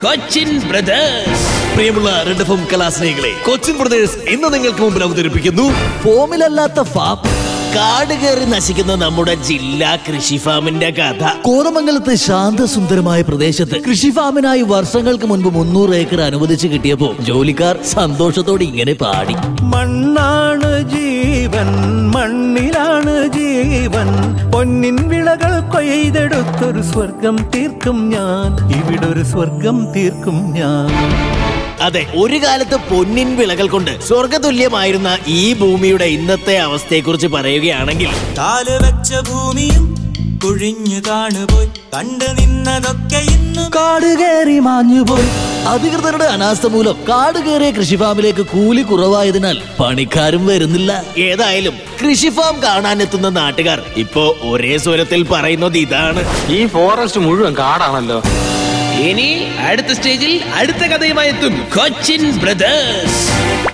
Cochin brothers പ്രിയമുള്ള red F M കലാസ്നേഹികളെ Cochin brothers ഇന്ന് നിങ്ങൾക്ക് മുമ്പിൽ അവതരിപ്പിക്കുന്നു ഫോമിലല്ലാത്ത ഫാം കാട് കയറി നശിക്കുന്ന നമ്മുടെ ജില്ലാ കൃഷി ഫാമിന്റെ കഥ കോതമംഗലത്ത് ശാന്തസുന്ദരമായ പ്രദേശത്ത് കൃഷി ഫാമിനായി വർഷങ്ങൾക്ക് മുൻപ് മുന്നൂറ് ഏക്കർ അനുവദിച്ച് കിട്ടിയപ്പോ ജോലിക്കാർ സന്തോഷത്തോടെ ഇങ്ങനെ പാടി മണ്ണാണ് ജീവൻ മണ്ണിലാണ് ജീവൻ പൊന്നിൻ വിളകൾ കൊയ്തെടുത്തൊരു സ്വർഗം തീർക്കും ഞാൻ ഇവിടൊരു സ്വർഗം തീർക്കും ഞാൻ അതെ ഒരു കാലത്ത് പൊന്നിൻ വിളകൾ കൊണ്ട് സ്വർഗതുല്യമായിരുന്ന ഈ ഭൂമിയുടെ ഇന്നത്തെ അവസ്ഥയെക്കുറിച്ച് പറയുകയാണെങ്കിൽ കാല് വെച്ച ഭൂമിയും കുഴിഞ്ഞു കാണുപോയി കണ്ടു നിന്നതൊക്കെ ഇന്ന് കാട് കയറി മാഞ്ഞുപോയി അധികൃതരുടെ അനാസ്ഥ മൂലം കാട് കയറിയ കൃഷി ഫാമിലേക്ക് കൂലി കുറവായതിനാൽ പണിക്കാരും വരുന്നില്ല ഏതായാലും കൃഷി ഫാം കാണാനെത്തുന്ന നാട്ടുകാർ ഇപ്പോ ഒരേ സ്വരത്തിൽ പറയുന്നത് ഇതാണ് ഈ ഫോറസ്റ്റ് മുഴുവൻ കാടാണല്ലോ ഇനി അടുത്ത സ്റ്റേജിൽ അടുത്ത കഥയുമായി എത്തും കൊച്ചിൻ ബ്രദേഴ്സ്